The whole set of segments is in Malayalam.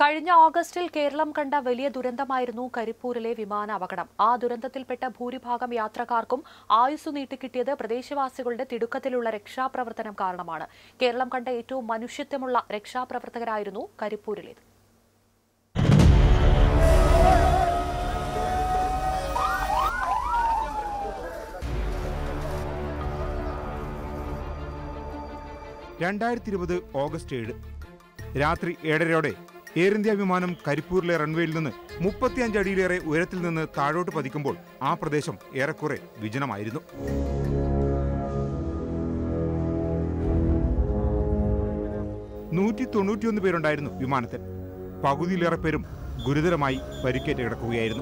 കഴിഞ്ഞ ഓഗസ്റ്റിൽ കേരളം കണ്ട വലിയ ദുരന്തമായിരുന്നു കരിപ്പൂരിലെ വിമാന അപകടം ആ ദുരന്തത്തിൽപ്പെട്ട ഭൂരിഭാഗം യാത്രക്കാർക്കും ആയുസ് നീട്ടിക്കിട്ടിയത് പ്രദേശവാസികളുടെ തിടുക്കത്തിലുള്ള രക്ഷാപ്രവർത്തനം കാരണമാണ് കേരളം കണ്ട ഏറ്റവും മനുഷ്യത്വമുള്ള രക്ഷാപ്രവർത്തകരായിരുന്നു കരിപ്പൂരിലേത് രണ്ടായിരത്തി ഇരുപത് ഓഗസ്റ്റ് ഏഴ് രാത്രി ഏഴരയോടെ എയർ ഇന്ത്യ വിമാനം കരിപ്പൂരിലെ റൺവേയിൽ നിന്ന് മുപ്പത്തിയഞ്ച് അടിയിലേറെ ഉയരത്തിൽ നിന്ന് താഴോട്ട് പതിക്കുമ്പോൾ ആ പ്രദേശം ഏറെക്കുറെ വിജനമായിരുന്നു നൂറ്റി തൊണ്ണൂറ്റിയൊന്ന് പേരുണ്ടായിരുന്നു വിമാനത്തിൽ പകുതിയിലേറെ പേരും ഗുരുതരമായി പരിക്കേറ്റ് കിടക്കുകയായിരുന്നു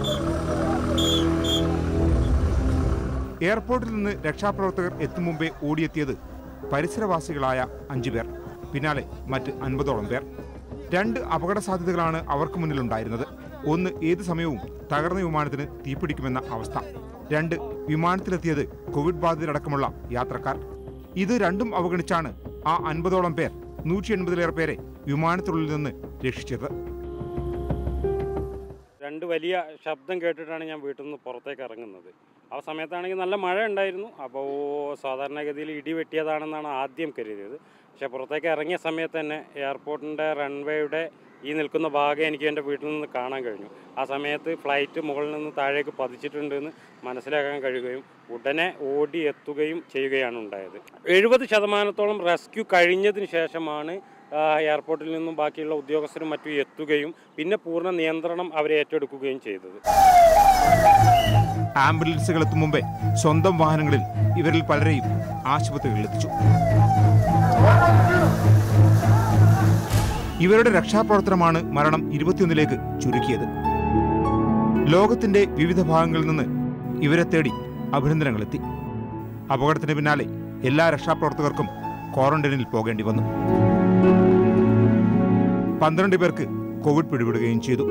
എയർപോർട്ടിൽ നിന്ന് രക്ഷാപ്രവർത്തകർ എത്തും മുമ്പേ ഓടിയെത്തിയത് പരിസരവാസികളായ അഞ്ചു പേർ പിന്നാലെ മറ്റ് അൻപതോളം പേർ രണ്ട് അപകട സാധ്യതകളാണ് അവർക്ക് മുന്നിലുണ്ടായിരുന്നത് ഒന്ന് ഏത് സമയവും തകർന്ന വിമാനത്തിന് തീപിടിക്കുമെന്ന അവസ്ഥ രണ്ട് വിമാനത്തിലെത്തിയത് കോവിഡ് ബാധിതരടക്കമുള്ള യാത്രക്കാർ ഇത് രണ്ടും അവഗണിച്ചാണ് ആ അൻപതോളം പേർ നൂറ്റി എൺപതിലേറെ പേരെ വിമാനത്തിനുള്ളിൽ നിന്ന് രക്ഷിച്ചത് രണ്ട് വലിയ ശബ്ദം കേട്ടിട്ടാണ് ഞാൻ വീട്ടിൽ നിന്ന് പുറത്തേക്ക് ഇറങ്ങുന്നത് ആ സമയത്താണെങ്കിൽ നല്ല മഴ ഉണ്ടായിരുന്നു അപ്പോൾ സാധാരണഗതിയിൽ ഇടി വെട്ടിയതാണെന്നാണ് ആദ്യം കരുതിയത് പക്ഷേ പുറത്തേക്ക് ഇറങ്ങിയ സമയത്ത് തന്നെ എയർപോർട്ടിൻ്റെ റൺവേയുടെ ഈ നിൽക്കുന്ന ഭാഗം എനിക്ക് എൻ്റെ വീട്ടിൽ നിന്ന് കാണാൻ കഴിഞ്ഞു ആ സമയത്ത് ഫ്ലൈറ്റ് മുകളിൽ നിന്ന് താഴേക്ക് പതിച്ചിട്ടുണ്ടെന്ന് മനസ്സിലാക്കാൻ കഴിയുകയും ഉടനെ ഓടി എത്തുകയും ചെയ്യുകയാണ് ഉണ്ടായത് എഴുപത് ശതമാനത്തോളം റെസ്ക്യൂ കഴിഞ്ഞതിന് ശേഷമാണ് ആ, എയർപോർട്ടിൽ നിന്നും ബാക്കിയുള്ള ഉദ്യോഗസ്ഥരും മറ്റും എത്തുകയും പിന്നെ പൂർണ്ണ നിയന്ത്രണം അവരെ ഏറ്റെടുക്കുകയും ചെയ്തത് ആംബുലൻസുകൾ എത്തും മുമ്പേ സ്വന്തം വാഹനങ്ങളിൽ ഇവരിൽ പലരെയും ആശുപത്രികളിൽ എത്തിച്ചു ഇവരുടെ രക്ഷാപ്രവർത്തനമാണ് മരണം ഇരുപത്തിയൊന്നിലേക്ക് ചുരുക്കിയത് ലോകത്തിന്റെ വിവിധ ഭാഗങ്ങളിൽ നിന്ന് ഇവരെ തേടി അഭിനന്ദനങ്ങളെത്തി അപകടത്തിന് പിന്നാലെ എല്ലാ രക്ഷാപ്രവർത്തകർക്കും ക്വാറന്റൈനിൽ പോകേണ്ടി വന്നു പന്ത്രണ്ട് പേർക്ക് കോവിഡ് പിടിപെടുകയും ചെയ്തു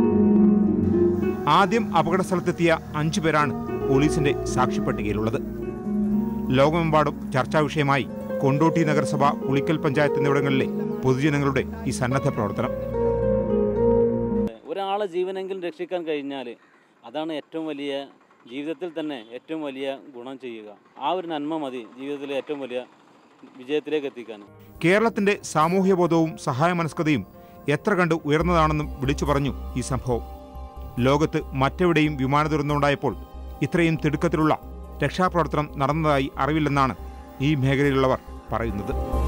ആദ്യം അപകട സ്ഥലത്തെത്തിയ അഞ്ചു പേരാണ് പോലീസിന്റെ സാക്ഷിപ്പട്ടികയിലുള്ളത് ലോകമെമ്പാടും ചർച്ചാ വിഷയമായി കൊണ്ടോട്ടി നഗരസഭ പുളിക്കൽ പഞ്ചായത്ത് എന്നിവിടങ്ങളിലെ പൊതുജനങ്ങളുടെ ഈ സന്നദ്ധ പ്രവർത്തനം ഒരാളെ ജീവനെങ്കിലും രക്ഷിക്കാൻ കഴിഞ്ഞാൽ അതാണ് ഏറ്റവും വലിയ ജീവിതത്തിൽ തന്നെ ഏറ്റവും വലിയ ഗുണം ചെയ്യുക ആ ഒരു നന്മ മതി ജീവിതത്തിലെ ഏറ്റവും വലിയ വിജയത്തിലേക്ക് എത്തിക്കാൻ കേരളത്തിന്റെ സാമൂഹ്യബോധവും സഹായമനസ്കതയും എത്ര കണ്ട് ഉയർന്നതാണെന്നും വിളിച്ചു പറഞ്ഞു ഈ സംഭവം ലോകത്ത് മറ്റെവിടെയും വിമാന ദുരന്തമുണ്ടായപ്പോൾ ഇത്രയും തിടുക്കത്തിലുള്ള രക്ഷാപ്രവർത്തനം നടന്നതായി അറിവില്ലെന്നാണ് ഈ മേഖലയിലുള്ളവർ പറയുന്നത്